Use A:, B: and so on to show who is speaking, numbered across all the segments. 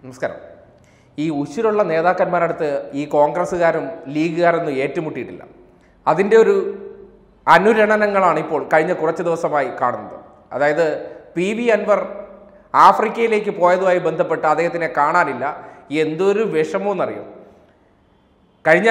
A: നമസ്കാരം ഈ ഉശിരുള്ള നേതാക്കന്മാരടുത്ത് ഈ കോൺഗ്രസ്സുകാരും ലീഗുകാരൊന്നും ഏറ്റുമുട്ടിയിട്ടില്ല അതിൻ്റെ ഒരു അനുരണനങ്ങളാണ് ഇപ്പോൾ കഴിഞ്ഞ കുറച്ച് ദിവസമായി കാണുന്നത് അതായത് പി വി അൻവർ ആഫ്രിക്കയിലേക്ക് പോയതുമായി ബന്ധപ്പെട്ട് അദ്ദേഹത്തിനെ കാണാനില്ല എന്തൊരു വിഷമമെന്നറിയോ കഴിഞ്ഞ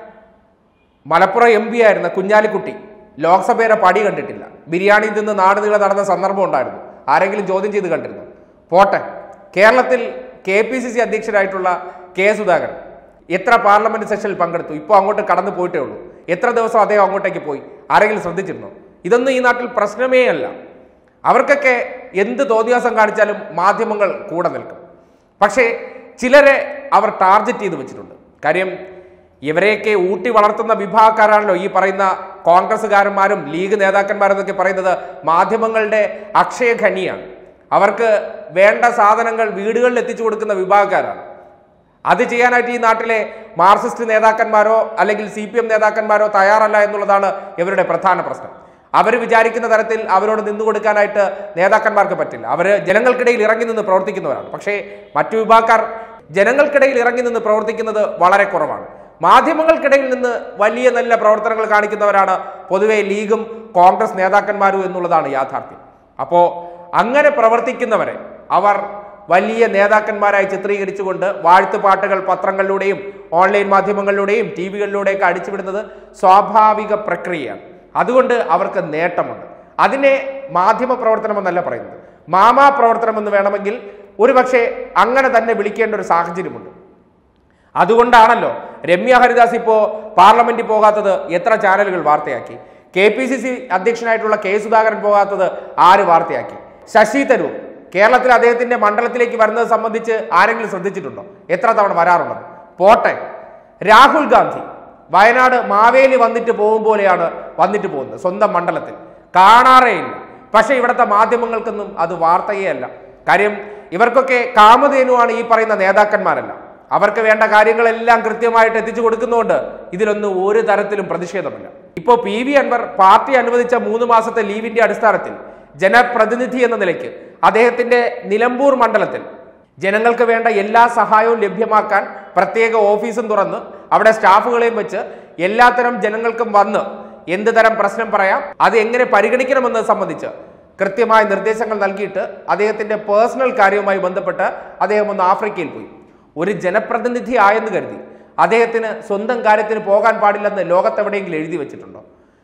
A: മലപ്പുറം എം പി ആയിരുന്ന കുഞ്ഞാലിക്കുട്ടി ലോക്സഭയുടെ പടി കണ്ടിട്ടില്ല ബിരിയാണിയിൽ നിന്ന് നാട് നീളെ നടന്ന സന്ദർഭം ഉണ്ടായിരുന്നു ആരെങ്കിലും ചോദ്യം ചെയ്ത് കണ്ടിരുന്നു പോട്ടെ കേരളത്തിൽ കെ പി സി സി അധ്യക്ഷരായിട്ടുള്ള കെ സുധാകരൻ എത്ര പാർലമെന്റ് സെഷനിൽ പങ്കെടുത്തു ഇപ്പോൾ അങ്ങോട്ട് കടന്നു പോയിട്ടേ ഉള്ളൂ എത്ര ദിവസം അദ്ദേഹം അങ്ങോട്ടേക്ക് പോയി ആരെങ്കിലും ശ്രദ്ധിച്ചിരുന്നോ ഇതൊന്നും ഈ നാട്ടിൽ പ്രശ്നമേ അല്ല അവർക്കൊക്കെ എന്ത് തോന്നിയാസം കാണിച്ചാലും മാധ്യമങ്ങൾ കൂടെ നിൽക്കും പക്ഷേ ചിലരെ അവർ ടാർഗറ്റ് ചെയ്ത് വെച്ചിട്ടുണ്ട് കാര്യം ഇവരെയൊക്കെ ഊട്ടി വളർത്തുന്ന വിഭാഗക്കാരാണല്ലോ ഈ പറയുന്ന കോൺഗ്രസ്സുകാരന്മാരും ലീഗ് നേതാക്കന്മാരും എന്നൊക്കെ പറയുന്നത് മാധ്യമങ്ങളുടെ അക്ഷയഖനിയാണ് അവർക്ക് വേണ്ട സാധനങ്ങൾ വീടുകളിൽ എത്തിച്ചു കൊടുക്കുന്ന വിഭാഗക്കാരാണ് അത് ചെയ്യാനായിട്ട് ഈ നാട്ടിലെ മാർക്സിസ്റ്റ് നേതാക്കന്മാരോ അല്ലെങ്കിൽ സി പി എം നേതാക്കന്മാരോ തയ്യാറല്ല എന്നുള്ളതാണ് ഇവരുടെ പ്രധാന പ്രശ്നം അവർ വിചാരിക്കുന്ന തരത്തിൽ അവരോട് നിന്നു കൊടുക്കാനായിട്ട് നേതാക്കന്മാർക്ക് പറ്റില്ല അവർ ജനങ്ങൾക്കിടയിൽ ഇറങ്ങി നിന്ന് പ്രവർത്തിക്കുന്നവരാണ് പക്ഷേ മറ്റു വിഭാഗക്കാർ ജനങ്ങൾക്കിടയിൽ ഇറങ്ങി നിന്ന് പ്രവർത്തിക്കുന്നത് വളരെ കുറവാണ് മാധ്യമങ്ങൾക്കിടയിൽ നിന്ന് വലിയ നല്ല പ്രവർത്തനങ്ങൾ കാണിക്കുന്നവരാണ് പൊതുവെ ലീഗും കോൺഗ്രസ് നേതാക്കന്മാരും എന്നുള്ളതാണ് യാഥാർത്ഥ്യം അപ്പോൾ അങ്ങനെ പ്രവർത്തിക്കുന്നവരെ അവർ വലിയ നേതാക്കന്മാരായി ചിത്രീകരിച്ചുകൊണ്ട് വാഴ്ത്തുപാട്ടുകൾ പത്രങ്ങളിലൂടെയും ഓൺലൈൻ മാധ്യമങ്ങളിലൂടെയും ടി വികളിലൂടെയൊക്കെ അടിച്ചുവിടുന്നത് സ്വാഭാവിക പ്രക്രിയയാണ് അതുകൊണ്ട് അവർക്ക് നേട്ടമുണ്ട് അതിനെ മാധ്യമ പ്രവർത്തനം എന്നല്ല പറയുന്നത് മാമാ പ്രവർത്തനം എന്ന് വേണമെങ്കിൽ ഒരുപക്ഷെ അങ്ങനെ തന്നെ വിളിക്കേണ്ട ഒരു സാഹചര്യമുണ്ട് അതുകൊണ്ടാണല്ലോ രമ്യ ഹരിദാസ് ഇപ്പോൾ പാർലമെന്റിൽ പോകാത്തത് എത്ര ചാനലുകൾ വാർത്തയാക്കി കെ പി സി സി അധ്യക്ഷനായിട്ടുള്ള കെ സുധാകരൻ പോകാത്തത് ആര് വാർത്തയാക്കി ശശി തരൂർ കേരളത്തിൽ അദ്ദേഹത്തിന്റെ മണ്ഡലത്തിലേക്ക് വരുന്നത് സംബന്ധിച്ച് ആരെങ്കിലും ശ്രദ്ധിച്ചിട്ടുണ്ടോ എത്ര തവണ വരാറുള്ളത് പോട്ടെ രാഹുൽ ഗാന്ധി വയനാട് മാവേലി വന്നിട്ട് പോകും പോലെയാണ് വന്നിട്ട് പോകുന്നത് സ്വന്തം മണ്ഡലത്തിൽ കാണാറേയില്ല പക്ഷെ ഇവിടുത്തെ മാധ്യമങ്ങൾക്കൊന്നും അത് വാർത്തയേ അല്ല കാര്യം ഇവർക്കൊക്കെ കാമധേനുവാണ് ഈ പറയുന്ന നേതാക്കന്മാരല്ല അവർക്ക് വേണ്ട കാര്യങ്ങളെല്ലാം കൃത്യമായിട്ട് എത്തിച്ചു കൊടുക്കുന്നതുകൊണ്ട് ഇതിലൊന്നും ഒരു തരത്തിലും പ്രതിഷേധമില്ല ഇപ്പോൾ പി വി അൻവർ പാർട്ടി അനുവദിച്ച മൂന്ന് മാസത്തെ ലീവിന്റെ അടിസ്ഥാനത്തിൽ ജനപ്രതിനിധി എന്ന നിലയ്ക്ക് അദ്ദേഹത്തിന്റെ നിലമ്പൂർ മണ്ഡലത്തിൽ ജനങ്ങൾക്ക് വേണ്ട എല്ലാ സഹായവും ലഭ്യമാക്കാൻ പ്രത്യേക ഓഫീസും തുറന്ന് അവിടെ സ്റ്റാഫുകളെയും വെച്ച് എല്ലാത്തരം ജനങ്ങൾക്കും വന്ന് എന്ത് തരം പ്രശ്നം പറയാം അത് എങ്ങനെ പരിഗണിക്കണമെന്നത് സംബന്ധിച്ച് കൃത്യമായ നിർദ്ദേശങ്ങൾ നൽകിയിട്ട് അദ്ദേഹത്തിന്റെ പേഴ്സണൽ കാര്യവുമായി ബന്ധപ്പെട്ട് അദ്ദേഹം ഒന്ന് ആഫ്രിക്കയിൽ പോയി ഒരു ജനപ്രതിനിധി ആയെന്ന് കരുതി അദ്ദേഹത്തിന് സ്വന്തം കാര്യത്തിന് പോകാൻ പാടില്ലെന്ന് ലോകത്തെവിടെയെങ്കിലും എഴുതി വെച്ചിട്ടുണ്ടോ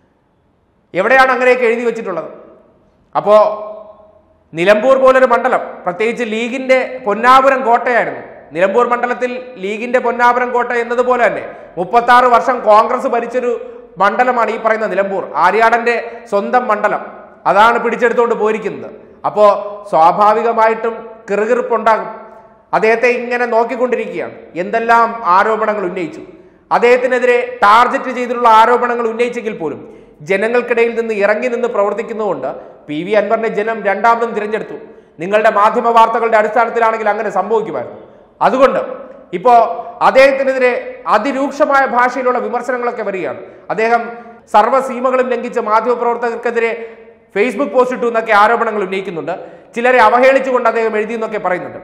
A: എവിടെയാണ് അങ്ങനെയൊക്കെ എഴുതി വെച്ചിട്ടുള്ളത് അപ്പോൾ നിലമ്പൂർ പോലൊരു മണ്ഡലം പ്രത്യേകിച്ച് ലീഗിന്റെ പൊന്നാപുരം കോട്ടയായിരുന്നു നിലമ്പൂർ മണ്ഡലത്തിൽ ലീഗിന്റെ പൊന്നാപുരം കോട്ട എന്നതുപോലെ തന്നെ മുപ്പത്തി ആറ് വർഷം കോൺഗ്രസ് ഭരിച്ചൊരു മണ്ഡലമാണ് ഈ പറയുന്ന നിലമ്പൂർ ആര്യാടന്റെ സ്വന്തം മണ്ഡലം അതാണ് പിടിച്ചെടുത്തുകൊണ്ട് പോയിരിക്കുന്നത് അപ്പോൾ സ്വാഭാവികമായിട്ടും കിറുകിറുപ്പുണ്ടാകും അദ്ദേഹത്തെ ഇങ്ങനെ നോക്കിക്കൊണ്ടിരിക്കുകയാണ് എന്തെല്ലാം ആരോപണങ്ങൾ ഉന്നയിച്ചു അദ്ദേഹത്തിനെതിരെ ടാർഗറ്റ് ചെയ്തിട്ടുള്ള ആരോപണങ്ങൾ ഉന്നയിച്ചെങ്കിൽ പോലും ജനങ്ങൾക്കിടയിൽ നിന്ന് ഇറങ്ങി നിന്ന് പ്രവർത്തിക്കുന്നതുകൊണ്ട് പി വി അൻവറിനെ ജനം രണ്ടാമതും തിരഞ്ഞെടുത്തു നിങ്ങളുടെ മാധ്യമ വാർത്തകളുടെ അടിസ്ഥാനത്തിലാണെങ്കിൽ അങ്ങനെ സംഭവിക്കുമായിരുന്നു അതുകൊണ്ട് ഇപ്പോ അദ്ദേഹത്തിനെതിരെ അതിരൂക്ഷമായ ഭാഷയിലുള്ള വിമർശനങ്ങളൊക്കെ വരികയാണ് അദ്ദേഹം സർവ്വസീമകളും ലംഘിച്ച മാധ്യമപ്രവർത്തകർക്കെതിരെ ഫേസ്ബുക്ക് പോസ്റ്റ് ഇട്ടു എന്നൊക്കെ ആരോപണങ്ങൾ ഉന്നയിക്കുന്നുണ്ട് ചിലരെ അവഹേളിച്ചുകൊണ്ട് അദ്ദേഹം എഴുതിയെന്നൊക്കെ പറയുന്നുണ്ട്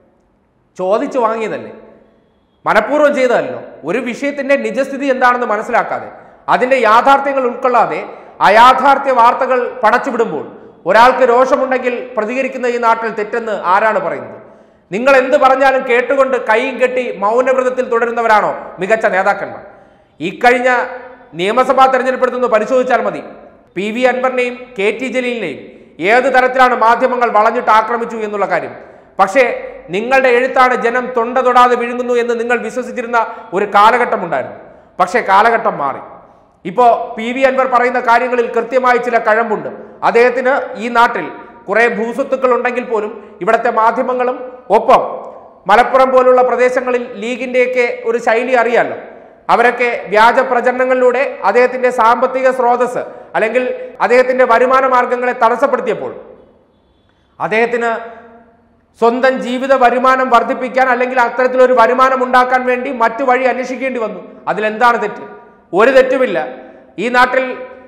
A: ചോദിച്ചു വാങ്ങിയതല്ലേ മനഃപൂർവ്വം ചെയ്തതല്ലോ ഒരു വിഷയത്തിന്റെ നിജസ്ഥിതി എന്താണെന്ന് മനസ്സിലാക്കാതെ അതിന്റെ യാഥാർത്ഥ്യങ്ങൾ ഉൾക്കൊള്ളാതെ അയാഥാർത്ഥ്യ വാർത്തകൾ പടച്ചുവിടുമ്പോൾ ഒരാൾക്ക് രോഷമുണ്ടെങ്കിൽ പ്രതികരിക്കുന്ന ഈ നാട്ടിൽ തെറ്റെന്ന് ആരാണ് പറയുന്നത് നിങ്ങൾ എന്ത് പറഞ്ഞാലും കേട്ടുകൊണ്ട് കൈയും കെട്ടി മൗനവ്രതത്തിൽ തുടരുന്നവരാണോ മികച്ച നേതാക്കന്മാർ ഇക്കഴിഞ്ഞ നിയമസഭാ തെരഞ്ഞെടുപ്പെടുത്തുന്ന പരിശോധിച്ചാൽ മതി പി വി അൻവറിനെയും കെ ടി ജലീലിനെയും ഏത് തരത്തിലാണ് മാധ്യമങ്ങൾ വളഞ്ഞിട്ട് ആക്രമിച്ചു എന്നുള്ള കാര്യം പക്ഷേ നിങ്ങളുടെ എഴുത്താണ് ജനം തൊണ്ട തൊടാതെ വിഴുങ്ങുന്നു എന്ന് നിങ്ങൾ വിശ്വസിച്ചിരുന്ന ഒരു കാലഘട്ടം ഉണ്ടായിരുന്നു പക്ഷേ കാലഘട്ടം മാറി ഇപ്പോ പി വി അൻവർ പറയുന്ന കാര്യങ്ങളിൽ കൃത്യമായി ചില കഴമ്പുണ്ട് അദ്ദേഹത്തിന് ഈ നാട്ടിൽ കുറെ ഭൂസ്വത്തുക്കൾ ഉണ്ടെങ്കിൽ പോലും ഇവിടുത്തെ മാധ്യമങ്ങളും ഒപ്പം മലപ്പുറം പോലുള്ള പ്രദേശങ്ങളിൽ ലീഗിന്റെയൊക്കെ ഒരു ശൈലി അറിയാമല്ലോ അവരൊക്കെ വ്യാജ പ്രചരണങ്ങളിലൂടെ അദ്ദേഹത്തിന്റെ സാമ്പത്തിക സ്രോതസ് അല്ലെങ്കിൽ അദ്ദേഹത്തിന്റെ വരുമാന മാർഗങ്ങളെ തടസ്സപ്പെടുത്തിയപ്പോൾ അദ്ദേഹത്തിന് സ്വന്തം ജീവിത വരുമാനം വർദ്ധിപ്പിക്കാൻ അല്ലെങ്കിൽ അത്തരത്തിലൊരു വരുമാനം ഉണ്ടാക്കാൻ വേണ്ടി മറ്റു വഴി അന്വേഷിക്കേണ്ടി വന്നു അതിലെന്താണ് തെറ്റ് ഒരു തെറ്റുമില്ല ഈ നാട്ടിൽ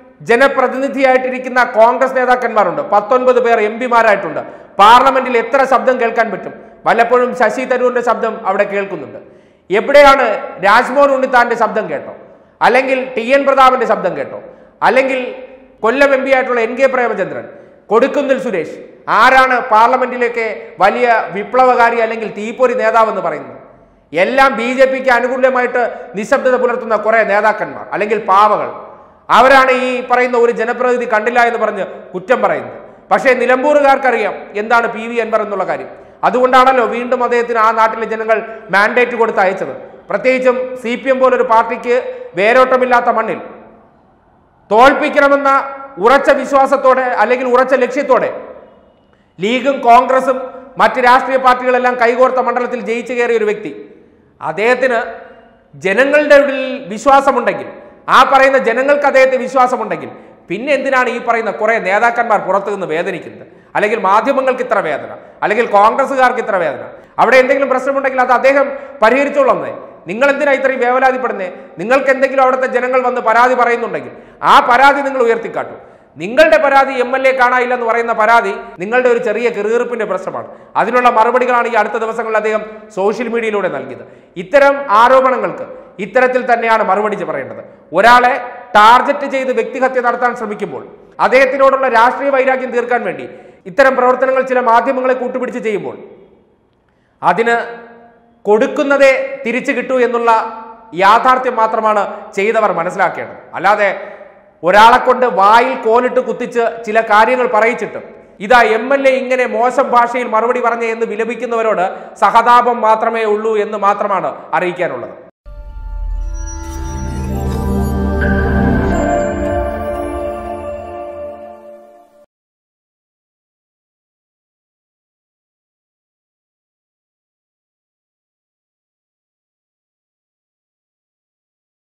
A: ജനപ്രതിനിധിയായിട്ടിരിക്കുന്ന കോൺഗ്രസ് നേതാക്കന്മാരുണ്ട് പത്തൊൻപത് പേർ എം പിമാരായിട്ടുണ്ട് പാർലമെന്റിൽ എത്ര ശബ്ദം കേൾക്കാൻ പറ്റും വല്ലപ്പോഴും ശശി തരൂരിന്റെ ശബ്ദം അവിടെ കേൾക്കുന്നുണ്ട് എവിടെയാണ് രാജ്മോഹൻ ഉണ്ണിത്താന്റെ ശബ്ദം കേട്ടോ അല്ലെങ്കിൽ ടി എൻ പ്രതാപന്റെ ശബ്ദം കേട്ടോ അല്ലെങ്കിൽ കൊല്ലം എം പി ആയിട്ടുള്ള എൻ കെ പ്രേമചന്ദ്രൻ കൊടുക്കുന്നിൽ സുരേഷ് ആരാണ് പാർലമെന്റിലേക്ക് വലിയ വിപ്ലവകാരി അല്ലെങ്കിൽ തീപ്പൊരി നേതാവെന്ന് പറയുന്നത് എല്ലാം ബി ജെ പിക്ക് അനുകൂലമായിട്ട് നിശബ്ദത പുലർത്തുന്ന കുറെ നേതാക്കന്മാർ അല്ലെങ്കിൽ പാവകൾ അവരാണ് ഈ പറയുന്ന ഒരു ജനപ്രതിനിധി കണ്ടില്ല എന്ന് പറഞ്ഞ് കുറ്റം പറയുന്നത് പക്ഷേ നിലമ്പൂറുകാർക്കറിയാം എന്താണ് പി വി അൻവർ എന്നുള്ള കാര്യം അതുകൊണ്ടാണല്ലോ വീണ്ടും അദ്ദേഹത്തിന് ആ നാട്ടിലെ ജനങ്ങൾ മാൻഡേറ്റ് കൊടുത്ത് അയച്ചത് പ്രത്യേകിച്ചും സി പി എം പോലൊരു പാർട്ടിക്ക് വേരോട്ടമില്ലാത്ത മണ്ണിൽ തോൽപ്പിക്കണമെന്ന ഉറച്ച വിശ്വാസത്തോടെ അല്ലെങ്കിൽ ഉറച്ച ലക്ഷ്യത്തോടെ ലീഗും കോൺഗ്രസും മറ്റ് രാഷ്ട്രീയ പാർട്ടികളെല്ലാം കൈകോർത്ത മണ്ഡലത്തിൽ ജയിച്ചു കയറിയ ഒരു വ്യക്തി അദ്ദേഹത്തിന് ജനങ്ങളുടെ ഉള്ളിൽ വിശ്വാസമുണ്ടെങ്കിൽ ആ പറയുന്ന ജനങ്ങൾക്ക് അദ്ദേഹത്തെ വിശ്വാസമുണ്ടെങ്കിൽ പിന്നെ എന്തിനാണ് ഈ പറയുന്ന കുറെ നേതാക്കന്മാർ പുറത്തു നിന്ന് വേദനിക്കുന്നത് അല്ലെങ്കിൽ മാധ്യമങ്ങൾക്ക് ഇത്ര വേദന അല്ലെങ്കിൽ കോൺഗ്രസ്സുകാർക്ക് ഇത്ര വേദന അവിടെ എന്തെങ്കിലും പ്രശ്നമുണ്ടെങ്കിൽ അത് അദ്ദേഹം പരിഹരിച്ചോളുന്നേ നിങ്ങൾ എന്തിനാ ഇത്രയും വേവലാതിപ്പെടുന്നേ നിങ്ങൾക്ക് എന്തെങ്കിലും അവിടുത്തെ ജനങ്ങൾ വന്ന് പരാതി പറയുന്നുണ്ടെങ്കിൽ ആ പരാതി നിങ്ങൾ ഉയർത്തിക്കാട്ടു നിങ്ങളുടെ പരാതി എം എൽ എ കാണാനില്ലെന്ന് പറയുന്ന പരാതി നിങ്ങളുടെ ഒരു ചെറിയ കിറുകിറുപ്പിന്റെ പ്രശ്നമാണ് അതിനുള്ള മറുപടികളാണ് ഈ അടുത്ത ദിവസങ്ങളിൽ അദ്ദേഹം സോഷ്യൽ മീഡിയയിലൂടെ നൽകിയത് ഇത്തരം ആരോപണങ്ങൾക്ക് ഇത്തരത്തിൽ തന്നെയാണ് മറുപടി പറയേണ്ടത് ഒരാളെ ടാർഗറ്റ് ചെയ്ത് വ്യക്തിഹത്യ നടത്താൻ ശ്രമിക്കുമ്പോൾ അദ്ദേഹത്തിനോടുള്ള രാഷ്ട്രീയ വൈരാഗ്യം തീർക്കാൻ വേണ്ടി ഇത്തരം പ്രവർത്തനങ്ങൾ ചില മാധ്യമങ്ങളെ കൂട്ടുപിടിച്ച് ചെയ്യുമ്പോൾ അതിന് കൊടുക്കുന്നതേ തിരിച്ചു കിട്ടൂ എന്നുള്ള യാഥാർത്ഥ്യം മാത്രമാണ് ചെയ്തവർ മനസ്സിലാക്കേണ്ടത് അല്ലാതെ ഒരാളെ കൊണ്ട് വായിൽ കോലിട്ട് കുത്തിച്ച് ചില കാര്യങ്ങൾ പറയിച്ചിട്ട് ഇതാ എം എൽ എ ഇങ്ങനെ മോശം ഭാഷയിൽ മറുപടി പറഞ്ഞേ എന്ന് വിലപിക്കുന്നവരോട് സഹതാപം മാത്രമേ ഉള്ളൂ എന്ന് മാത്രമാണ് അറിയിക്കാനുള്ളത്